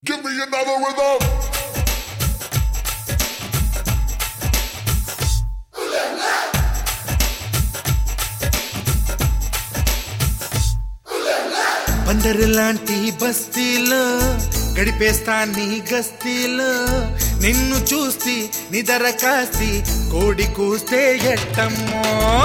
Give me another rhythm. Bandar లాంటి బస్తీలో గడిపేస్తా నీ గస్తీలో నిన్ను చూసి నిదర కాసి కోడి కూస్తే ఎట్టమ్మో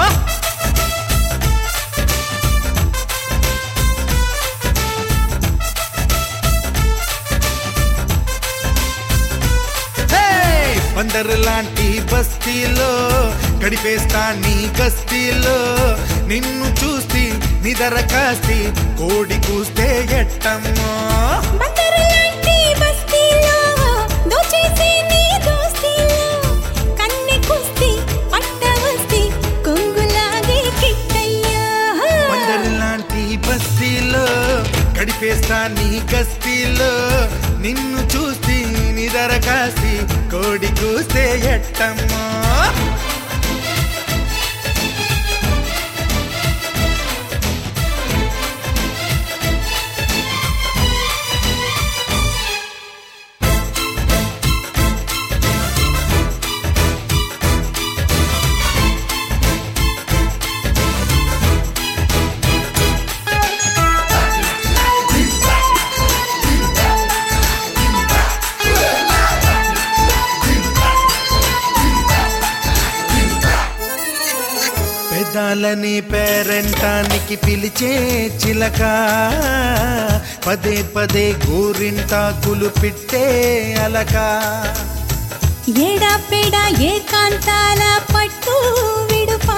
హే! బందరు లాంటి బస్తీలో గడిపేస్తా నీ గస్తీలో నిన్ను చూసి నిదర కాసి కోడి కూస్తే ఎట్టమ్మో బందరులాంటి బస్తీలో దోచేసి నీ దోస్తీలో కన్నె కుస్తీ పట్ట వస్తీ కొంగులాగే కిట్టయ్యా బందరు లాంటి బస్తీలో గడిపేస్తా నీ గస్తీలో నిన్ను చూసి నిదర కాసి కోడి కూస్తే ఎట్టమ్మో పెదాలని పేరెంటానికి పిలిచే చిలక పదే పదే గోరింటాకులు పిట్టే అలక ఏడా పెడా ఏకాంతాల పట్టు విడుపా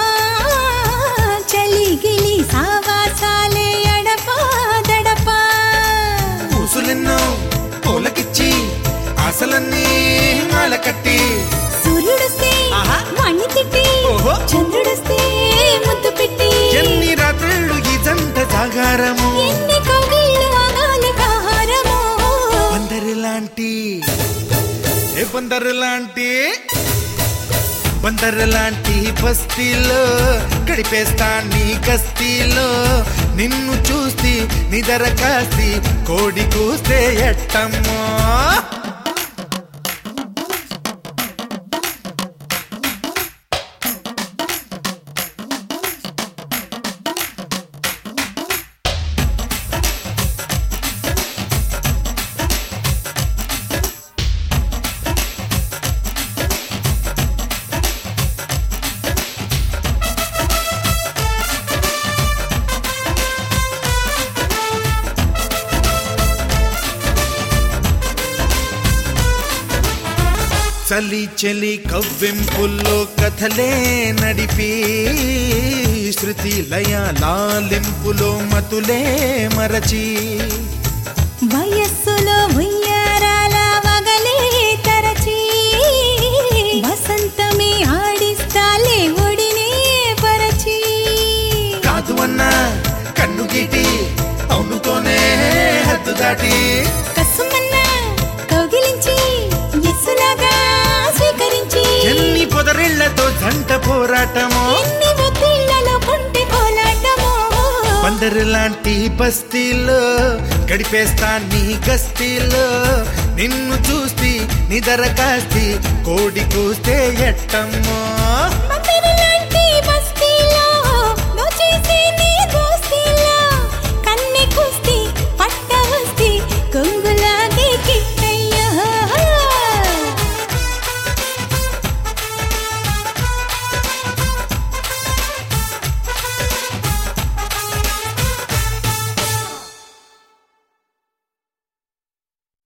చలిగిలి సావాసాలే అడపా దడపా పూసులెన్నో పూలకిచ్చి ఆశలన్నీ మాలకట్టి సూర్యుడొస్తే ఆహా. వాణ్ణి తిట్టి ఓహో. చంద్రుడొస్తే ముద్దు పెట్టి ఎన్ని రాత్రుళ్ళు ఈ జంట జాగారము ఎన్ని కౌగిళ్ళు ఆగాలి కాహారమో బందరు లాంటి ఏ బందరు లాంటి బందరు లాంటి బస్తీలో గడిపేస్తా నీ గస్తీలో నిన్ను చూసి నిదర కాసి కోడి కూస్తే ఎట్టమ్మో చలి చలి కవ్వెంపుల్లో కథలే నడిపి శృతి లయ లాలింపులో మతులే మరచి వయస్సులో ఉయ్యారాల వగలే తరచి వసంతమే ఆడిస్తాలే ఒడినే పరచి కాదు అన్నా కన్ను గీటి అవునుతోనే హద్దు దాటి కసుమన్న కౌగిలించి ఎస్సులాగా స్వీకరించి ఎన్ని పొదరిళ్లతో జంట పోరాటమో ఎన్ని ఒత్తిళ్లలో కొంటె కోలాటమో బందరు లాంటి బస్తీలో గడిపేస్తా నీ గస్తీలో నిన్ను చూసి నిదర కాస్తి కోడి కూస్తే ఎట్టమ్మో బందరులాంటి